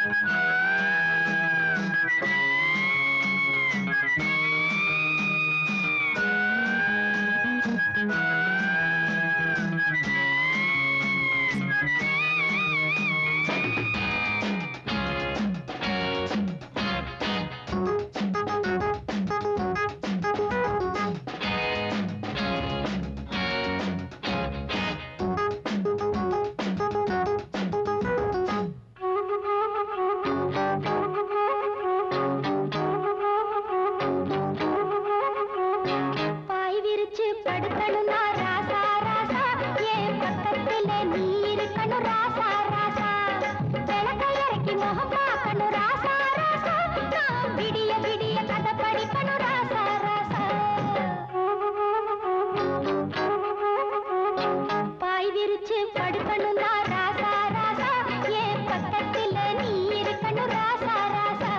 பாய் விரிச்சு படுக்கணும்னா ராசா ராசா என் பக்கத்துல நீ இருக்கணும் ராசா ராசா விளக்க இறக்கி முகம் பார்க்கணும் ராசா ராசா நான் விடிய விடிய கதை படிக்கணும் ராசா ராசா பாய் விரிச்சு படுக்கணும்னா ராசா ராசா என் பக்கத்துல நீ இருக்கணும் ராசா ராசா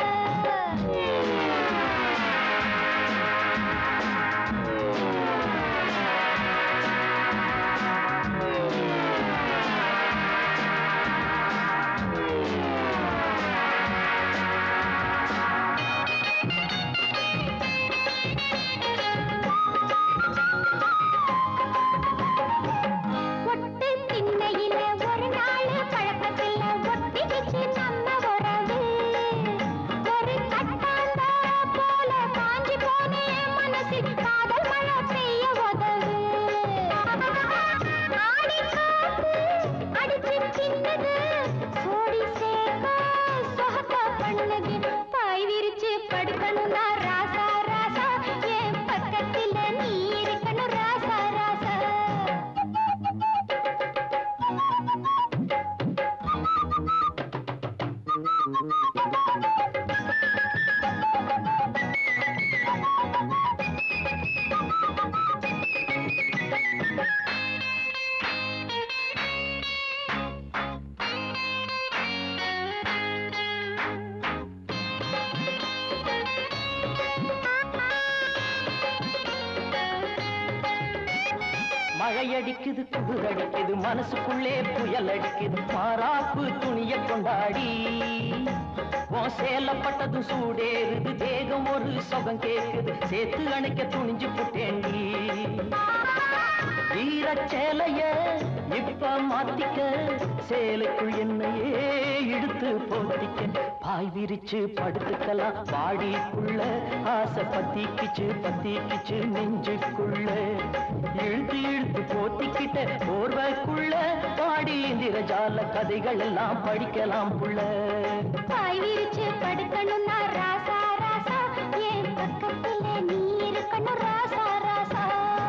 ஒட்டு திண்ணையில ஒரு நாள் பழக்கத்துல ஒட்டி வச்சு நம்ம உறவு ஒரு கட்டாந்தா போல காஞ்சி போனே மனசு காதல் மழை பெய்ய உதவு ஆடி காத்து அடிச்சு சின்னது சோடி சேர்க்க சொகத்த பண்ணுது பாய் விரிச்சு படுக்கணும்னா ராசா ராசா என் பக்கத்துல நீ இருக்கணும் ராசா ராசா மழை அடிக்குது குளிர் அடிக்குது மனசுக்குள்ளே புயல் அடிக்குது மாறாப்பு துணிய கொண்டாடி உன் சேலப்பட்டதும் சூடேறுது தேகம் ஒரு சுகம் கேக்குது சேர்த்து அணைக்க துணிஞ்சு புட்டேண்டி ஈரச் சேலைய இப்ப மாத்திக்க சேலைக்குள் என்னையே இழுத்து போத்திக்க பாய் விரிச்சு படுத்துக்கலாம் பாடிக்குள்ள ஆசை பத்திக்கிச்சு பத்திக்கிச்சு நெஞ்சுக்குள்ள இழுத்து இழுத்து போத்திக்கிட்ட போர்வைக்குள்ள பாடி இந்திரஜால கதைகள் எல்லாம் படிக்கலாம் புள்ள பாய் விரிச்சு படுக்கணும்னா ராசா ராசா என் பக்கத்துல நீ இருக்கணும் ராசா ராசா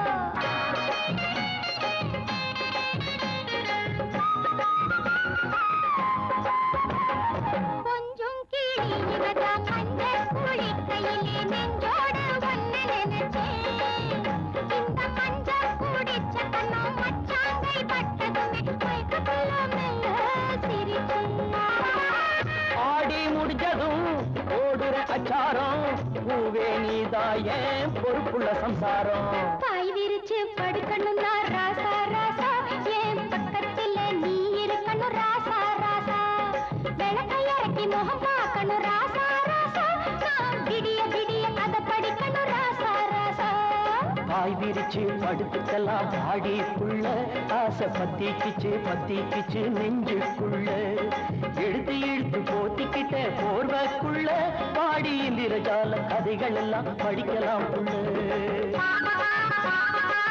கொஞ்சம் கிளி இவதான் மஞ்ச குளிக்கையிலே நெஞ்சோடு ஒன்னு நினைச்சேன் இந்த மஞ்ச குடிச்ச கண்ணம் மச்சாங்கை பட்டதுமே மயக்கத்துல மெல்ல சிரிச்சேன் ஆடி முடிஞ்சதும் ஓடுற அச்சாரம் பூவே நீதாயன் பொறுப்புள்ள சம்சாரம் பாய் விரிச்சு படுக்கணும்னா ராசா ராசா என் பக்கத்துல நீ இருக்கணும் ராசா ராசா விளக்க இறக்கி முகம் பார்க்கணும் ராசா ராசா நான் விடிய விடிய கதை படிக்கணும் ராசா ராசா பாய் விரிச்சு படுத்துக்கலாம் பாடிக்குள்ள ஆசை பத்திக்கிச்சு பத்திக்கிச்சு நெஞ்சுக்குள்ள எடுத்து இழுத்து போத்திக்கிட்ட போர்வைக்குள்ள பாடி இந்திரஜால கதைகள் எல்லாம் படிக்கலாம் புள்ள ஆ